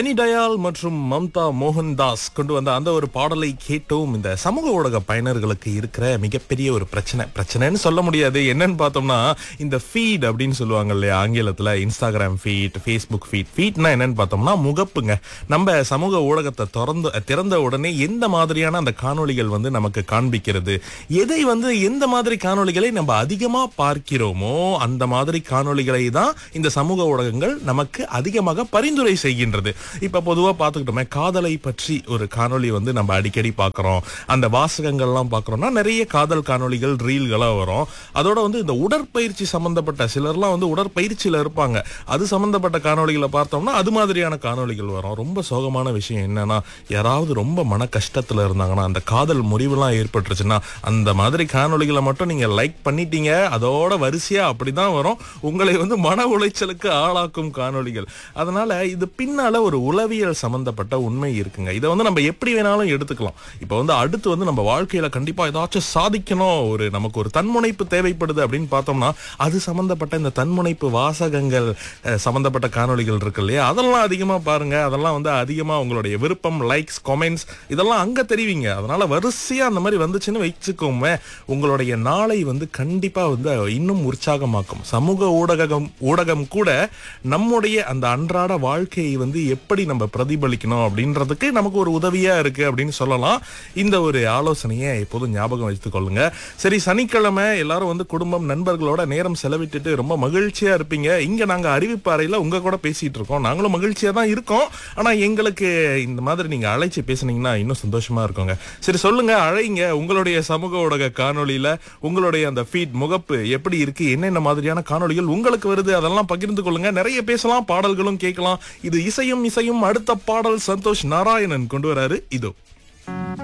பெனி டயால் மற்றும் மம்தா மோகன்தாஸ் கொண்டு வந்த அந்த ஒரு பாடலை கேட்டோம் இந்த சமூக ஊடக பயனர்களுக்கு இருக்கிற மிகப்பெரிய ஒரு பிரச்சனை பிரச்சனைன்னு சொல்ல முடியாது என்னன்னு பார்த்தோம்னா இந்த ஃபீட் அப்படின்னு சொல்லுவாங்க இல்லையா ஆங்கிலத்துல இன்ஸ்டாகிராம் ஃபீட் ஃபேஸ்புக் ஃபீட் ஃபீட்னா என்னன்னு பார்த்தோம்னா முகப்புங்க நம்ம சமூக ஊடகத்தை திறந்து திறந்த உடனே எந்த மாதிரியான அந்த காணொளிகள் வந்து நமக்கு காண்பிக்கிறது எதை வந்து எந்த மாதிரி காணொளிகளை நம்ம அதிகமா பார்க்கிறோமோ அந்த மாதிரி காணொளிகளை தான் இந்த சமூக ஊடகங்கள் நமக்கு அதிகமாக பரிந்துரை செய்கின்றது இப்ப பொதுவா பார்த்துக்கிட்டோமே காதலை பற்றி ஒரு காணொளி வந்து நம்ம அடிக்கடி பார்க்கிறோம் அந்த வாசகங்கள்லாம் பார்க்கறோம்னா நிறைய காதல் காணொளிகள் ரீல்களா வரும் அதோட வந்து இந்த உடற்பயிற்சி சம்பந்தப்பட்ட சிலர்லாம் வந்து உடற்பயிற்சியில இருப்பாங்க அது சம்பந்தப்பட்ட காணொளிகளை பார்த்தோம்னா அது மாதிரியான காணொளிகள் வரும் ரொம்ப சோகமான விஷயம் என்னன்னா யாராவது ரொம்ப மன கஷ்டத்துல இருந்தாங்கன்னா அந்த காதல் முறிவுலாம் ஏற்பட்டுருச்சுன்னா அந்த மாதிரி காணொளிகளை மட்டும் நீங்க லைக் பண்ணிட்டீங்க அதோட வரிசையா அப்படிதான் வரும் உங்களை வந்து மன உளைச்சலுக்கு ஆளாக்கும் காணொளிகள் அதனால இது பின்னால ஒரு உளவியல் சம்பந்தப்பட்ட உண்மை இருக்குங்க இதை வந்து நம்ம எப்படி வேணாலும் எடுத்துக்கலாம் இப்போ வந்து அடுத்து வந்து நம்ம வாழ்க்கையில கண்டிப்பா ஏதாச்சும் சாதிக்கணும் ஒரு நமக்கு ஒரு தன்முனைப்பு தேவைப்படுது அப்படின்னு பார்த்தோம்னா அது சம்பந்தப்பட்ட இந்த தன்முனைப்பு வாசகங்கள் அஹ், சம்பந்தப்பட்ட காணொளிகள் இருக்கு இல்லையா அதெல்லாம் அதிகமா பாருங்க அதெல்லாம் வந்து அதிகமா உங்களுடைய விருப்பம் லைக்ஸ் கமெண்ட்ஸ் இதெல்லாம் அங்க தெரிவிங்க அதனால வரிசையா அந்த மாதிரி வந்துச்சுன்னு வச்சுக்கோமே உங்களுடைய நாளை வந்து கண்டிப்பா வந்து இன்னும் உற்சாகமாக்கும் சமூக ஊடகம் ஊடகம் கூட நம்முடைய அந்த அன்றாட வாழ்க்கையை வந்து எப்படி நம்ம பிரதிபலிக்கணும் அப்படின்றதுக்கு நமக்கு ஒரு உதவியா இருக்கு அப்படின்னு சொல்லலாம் இந்த ஒரு ஆலோசனையை எப்போதும் ஞாபகம் வைத்துக் கொள்ளுங்க சரி சனிக்கிழமை எல்லாரும் வந்து குடும்பம் நண்பர்களோட நேரம் செலவிட்டுட்டு ரொம்ப மகிழ்ச்சியா இருப்பீங்க இங்க நாங்க அறிவிப்பாறையில உங்க கூட பேசிட்டு இருக்கோம் நாங்களும் மகிழ்ச்சியா தான் இருக்கோம் ஆனா எங்களுக்கு இந்த மாதிரி நீங்க அழைச்சு பேசுனீங்கன்னா இன்னும் சந்தோஷமா இருக்குங்க சரி சொல்லுங்க அழைங்க உங்களுடைய சமூக ஊடக காணொளியில உங்களுடைய அந்த ஃபீட் முகப்பு எப்படி இருக்கு என்னென்ன மாதிரியான காணொளிகள் உங்களுக்கு வருது அதெல்லாம் பகிர்ந்து கொள்ளுங்க நிறைய பேசலாம் பாடல்களும் கேட்கலாம் இது இசையும் இசையும் அடுத்த பாடல் சந்தோஷ் நாராயணன் கொண்டு வராரு இதோ